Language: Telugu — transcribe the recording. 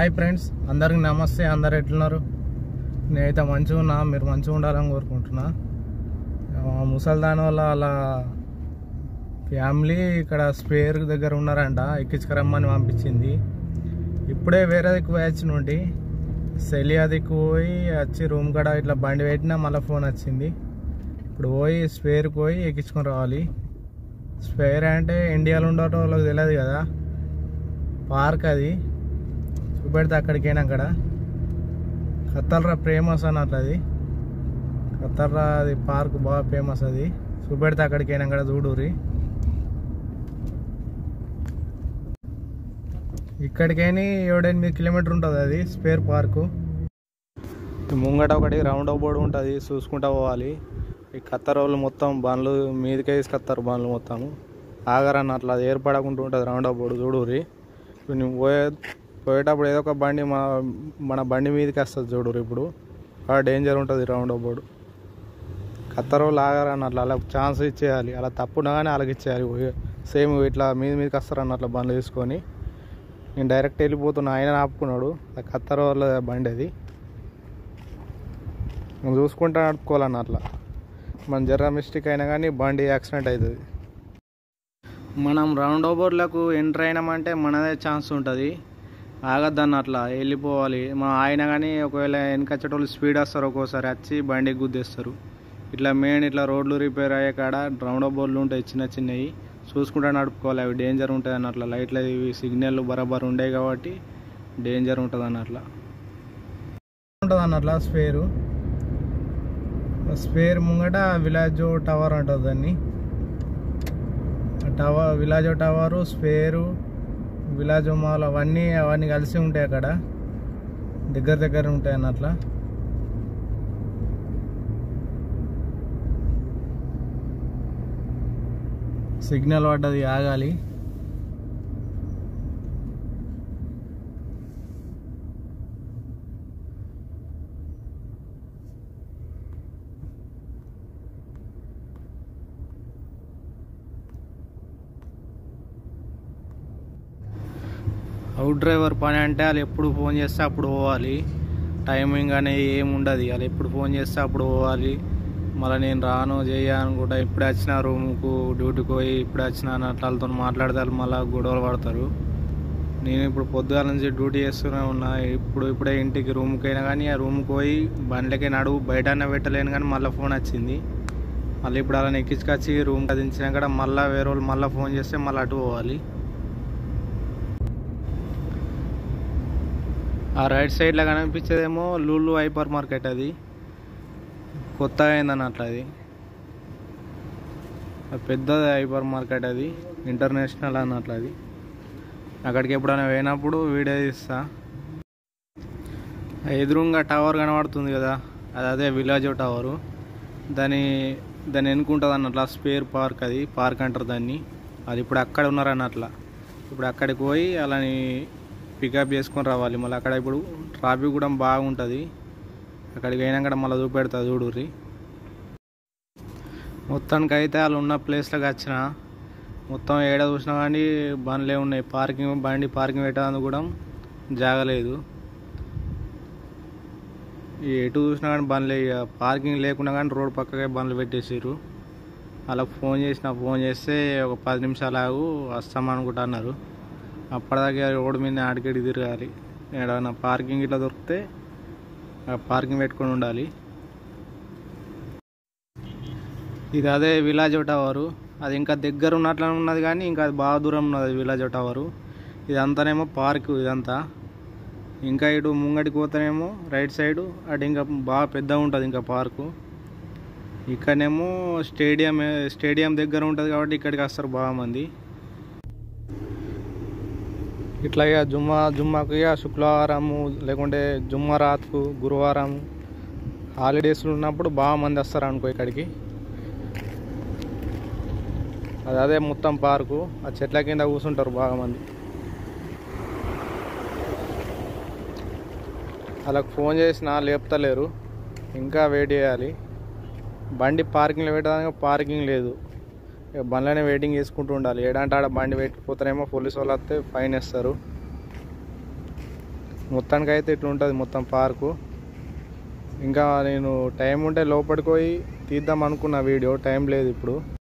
హాయ్ ఫ్రెండ్స్ అందరికి నమస్తే అందరు ఎట్లున్నారు నేనైతే మంచిగా ఉన్నా మీరు మంచిగా ఉండాలని కోరుకుంటున్నా ఆ ముసల్దాన్ వల్ల అలా ఫ్యామిలీ ఇక్కడ స్పేర్ దగ్గర ఉన్నారంట ఎక్కించుకురమ్మని పంపించింది ఇప్పుడే వేరే దిక్కు పోయొచ్చి నుండి సెలియా దిక్కు పోయి వచ్చి రూమ్ కాడ ఇట్లా బండి పెట్టినా మళ్ళీ ఫోన్ వచ్చింది ఇప్పుడు పోయి స్పేర్కి పోయి ఎక్కించుకొని రావాలి స్పేర్ అంటే ఇండియాలో ఉండటం వాళ్ళకి తెలియదు కదా పార్క్ అది చూపెడితే అక్కడికైనా అక్కడ కత్తల్రా ఫేమస్ అన్నట్లు అది కత్తల్రా అది పార్క్ బాగా ఫేమస్ అది చూపెడితే అక్కడికైనా అక్కడ చూడురి ఇక్కడికైనా ఏడెనిమిది కిలోమీటర్ ఉంటుంది అది స్పేర్ పార్కు ముంగట ఒకటి రౌండ్ బోర్డు ఉంటుంది చూసుకుంటా పోవాలి ఈ కత్తర్ వాళ్ళు మొత్తం బండ్లు మీదకే తీసుకొస్తారు బండ్లు మొత్తం ఆగరన్న అట్లా అది ఏర్పడకుండా ఉంటుంది రౌండ్ బోర్డు చూడురి ఇప్పుడు నువ్వు పోయే పోయేటప్పుడు ఏదో ఒక బండి మా మన బండి మీదకి వస్తుంది చూడురు ఇప్పుడు బాగా డేంజర్ ఉంటుంది రౌండ్ బోర్డు కత్తర్ వాళ్ళు ఆగరన్న అట్లా అలా ఛాన్స్ ఇచ్చేయాలి అలా తప్పున్నా కానీ వాళ్ళకి ఇచ్చేయాలి సేమ్ ఇట్లా మీద మీదకి వస్తారన్న అట్లా బండ్లు తీసుకొని నేను డైరెక్ట్ వెళ్ళిపోతున్నా ఆయన ఆపుకున్నాడు ఆ కత్తర్ వాళ్ళ బండి అది మనం చూసుకుంటా నడుపుకోవాలన్న అట్లా మన జర్ర మిస్టేక్ అయినా కానీ బండి యాక్సిడెంట్ అవుతుంది మనం రౌండ్ ఓవర్లకు ఎంటర్ అయినామంటే మనదే ఛాన్స్ ఉంటుంది ఆగద్దన్న అట్లా వెళ్ళిపోవాలి మనం ఆయన కానీ ఒకవేళ వెనకొచ్చేటోళ్ళు స్పీడ్ వస్తారు ఒక్కోసారి వచ్చి బండికి గుద్దేస్తారు ఇట్లా మెయిన్ ఇట్లా రోడ్లు రిపేర్ అయ్యే కాడ రౌండ్ బోర్డులు ఉంటాయి చిన్న చిన్నవి చూసుకుంటా నడుపుకోవాలి అవి డేంజర్ ఉంటుంది అన్న అట్లా లైట్లు ఇవి సిగ్నల్ బరాబర్ ఉండేవి కాబట్టి డేంజర్ ఉంటుంది అన్న అట్లా ఉంటుంది అన్న అట్లా స్పేరు స్పేర్ ముంగట విలాజో టవర్ అంటుంది దాన్ని టవర్ విలాజో టవరు స్పేరు విలాజో మాల్ అవన్నీ అవన్నీ కలిసి ఉంటాయి అక్కడ దగ్గర దగ్గర ఉంటాయి అన్న అట్లా సిగ్నల్ పడ్డది ఆగాలి అవుట్ డ్రైవర్ పని అంటే వాళ్ళు ఎప్పుడు ఫోన్ చేస్తే అప్పుడు పోవాలి టైమింగ్ అనేది ఏమి ఉండదు వాళ్ళు ఎప్పుడు ఫోన్ చేస్తే అప్పుడు పోవాలి మళ్ళీ నేను రాను చెయ్య అనుకుంటా ఇప్పుడే వచ్చిన రూమ్కు డ్యూటీకి పోయి ఇప్పుడే వచ్చిన అన్నట్లు వాళ్ళతో మాట్లాడతారు మళ్ళీ గొడవలు పడతారు నేను ఇప్పుడు పొద్దుగాల నుంచి డ్యూటీ చేస్తూనే ఉన్నా ఇప్పుడు ఇప్పుడే ఇంటికి రూమ్కి అయినా కానీ ఆ రూమ్కి పోయి బండ్లకి నడువు బయట పెట్టలేను కానీ మళ్ళీ ఫోన్ వచ్చింది మళ్ళీ ఇప్పుడు అలా ఎక్కించుకొచ్చి రూమ్ కదించినా కూడా మళ్ళీ వేరే వాళ్ళు మళ్ళీ ఫోన్ చేస్తే మళ్ళీ అటు పోవాలి ఆ రైట్ సైడ్లో కనిపించేదేమో లూలు హైపర్ మార్కెట్ అది కొత్తగా అయిందన్నట్లు అది పెద్దది హైపర్ మార్కెట్ అది ఇంటర్నేషనల్ అన్నట్లు అది అక్కడికి ఎప్పుడైనా పోయినప్పుడు వీడియో తీస్తా ఎదురుగా టవర్ కనబడుతుంది కదా అది అదే విలేజ్ టవరు దాని దాన్ని ఎన్నుకుంటుంది అన్నట్ల స్పేర్ పార్క్ అది పార్క్ అంటారు దాన్ని అది ఇప్పుడు అక్కడ ఉన్నారన్నట్ల ఇప్పుడు అక్కడికి పోయి అలాని పికప్ చేసుకొని రావాలి మళ్ళీ అక్కడ ఇప్పుడు ట్రాఫిక్ కూడా బాగుంటుంది అక్కడికి అయినాక మళ్ళీ చూపెడతా చూడుర్రి మొత్తానికి అయితే వాళ్ళు ఉన్న ప్లేస్లోకి వచ్చిన మొత్తం ఏడ చూసినా కానీ బండ్లే ఉన్నాయి పార్కింగ్ బండి పార్కింగ్ పెట్టడానికి కూడా జాగలేదు ఎటు చూసినా కానీ బండ్లే ఇక పార్కింగ్ లేకుండా కానీ రోడ్ పక్కకే బండ్లు పెట్టేసారు అలా ఫోన్ చేసిన ఫోన్ చేస్తే ఒక పది నిమిషాలు ఆగు వస్తామనుకుంటున్నారు అప్పటిదాకా రోడ్డు మీద ఆడికెడి తిరగాలి ఏడైనా పార్కింగ్ ఇట్లా దొరికితే పార్కింగ్ పెట్టుకొని ఉండాలి ఇది అదే విలాజ్ టవరు అది ఇంకా దగ్గర ఉన్నట్లు ఉన్నది కానీ ఇంకా అది బాగా దూరం ఉన్నది విలాజ్ టవరు ఇదంతానేమో పార్క్ ఇదంతా ఇంకా ఇటు ముంగటికి పోతేనేమో రైట్ సైడ్ అటు ఇంకా బాగా పెద్దగా ఉంటుంది ఇంకా పార్కు ఇక్కడనేమో స్టేడియం స్టేడియం దగ్గర ఉంటుంది కాబట్టి ఇక్కడికి వస్తారు బాగా మంది ఇట్లా ఇక జుమ్మా జుమ్మాకు ఇక శుక్రవారము లేకుంటే జుమ్మరాత్కు గురువారం హాలిడేస్లు ఉన్నప్పుడు బాగా మంది వస్తారు అనుకో ఇక్కడికి అది అదే మొత్తం పార్కు ఆ చెట్ల కింద కూర్చుంటారు బాగా మంది వాళ్ళకి ఫోన్ చేసినా లేపుతలేరు ఇంకా వెయిట్ చేయాలి బండి పార్కింగ్లో పెట్టడానికి పార్కింగ్ లేదు ఇక బండ్లోనే వెయిటింగ్ చేసుకుంటూ ఉండాలి ఏడంటే ఆడ బండి పెట్టిపోతారేమో పోలీసు వాళ్ళు వస్తే ఫైన్ వేస్తారు మొత్తానికి అయితే ఇట్లా ఉంటుంది మొత్తం పార్కు ఇంకా నేను టైం ఉంటే లోపలికి పోయి తీద్దాం అనుకున్న వీడియో టైం లేదు ఇప్పుడు